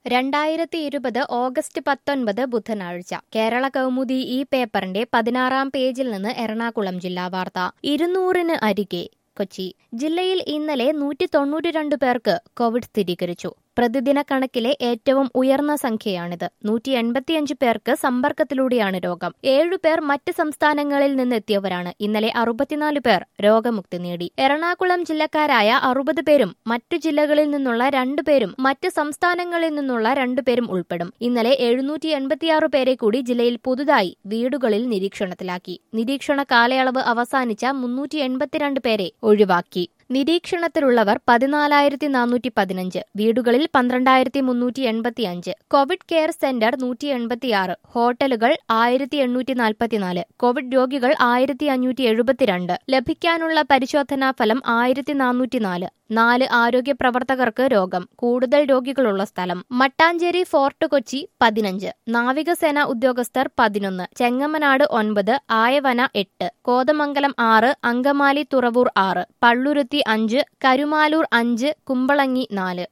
രണ്ടായിരത്തി ഇരുപത് ഓഗസ്റ്റ് പത്തൊൻപത് ബുധനാഴ്ച കേരള കൗമുദി ഈ പേപ്പറിന്റെ പതിനാറാം പേജിൽ നിന്ന് എറണാകുളം ജില്ലാ വാർത്ത ഇരുന്നൂറിന് അരികെ കൊച്ചി ജില്ലയിൽ ഇന്നലെ നൂറ്റി തൊണ്ണൂറ്റി രണ്ട് പേർക്ക് കോവിഡ് സ്ഥിരീകരിച്ചു പ്രതിദിന കണക്കിലെ ഏറ്റവും ഉയർന്ന സംഖ്യയാണിത് നൂറ്റി എൺപത്തിയഞ്ച് പേർക്ക് സമ്പർക്കത്തിലൂടെയാണ് രോഗം ഏഴുപേർ മറ്റ് സംസ്ഥാനങ്ങളിൽ നിന്നെത്തിയവരാണ് ഇന്നലെ അറുപത്തിനാല് പേർ രോഗമുക്തി നേടി എറണാകുളം ജില്ലക്കാരായ അറുപത് പേരും മറ്റു ജില്ലകളിൽ നിന്നുള്ള രണ്ടുപേരും മറ്റ് സംസ്ഥാനങ്ങളിൽ നിന്നുള്ള രണ്ടുപേരും ഉൾപ്പെടും ഇന്നലെ എഴുന്നൂറ്റി എൺപത്തിയാറ് പേരെ കൂടി ജില്ലയിൽ പുതുതായി വീടുകളിൽ നിരീക്ഷണത്തിലാക്കി നിരീക്ഷണ കാലയളവ് അവസാനിച്ച മുന്നൂറ്റി എൺപത്തിരണ്ട് പേരെ ഒഴിവാക്കി നിരീക്ഷണത്തിലുള്ളവർ പതിനാലായിരത്തി നാനൂറ്റി പതിനഞ്ച് വീടുകളിൽ പന്ത്രണ്ടായിരത്തി മുന്നൂറ്റി എൺപത്തി അഞ്ച് കോവിഡ് കെയർ സെന്റർ നൂറ്റി എൺപത്തിയാറ് ഹോട്ടലുകൾ ആയിരത്തി എണ്ണൂറ്റി നാൽപ്പത്തിനാല് കോവിഡ് രോഗികൾ ആയിരത്തി അഞ്ഞൂറ്റി എഴുപത്തിരണ്ട് ലഭിക്കാനുള്ള പരിശോധനാ ഫലം ആയിരത്തി നാനൂറ്റി നാല് നാല് ആരോഗ്യ പ്രവർത്തകർക്ക് രോഗം കൂടുതൽ രോഗികളുള്ള സ്ഥലം മട്ടാഞ്ചേരി ഫോർട്ട് കൊച്ചി പതിനഞ്ച് നാവികസേന ഉദ്യോഗസ്ഥർ പതിനൊന്ന് ചെങ്ങമനാട് ഒൻപത് ആയവന എട്ട് കോതമംഗലം ആറ് അങ്കമാലി തുറവൂർ ആറ് പള്ളുരുത്തി അഞ്ച് കരുമാലൂർ അഞ്ച് കുമ്പളങ്ങി നാല്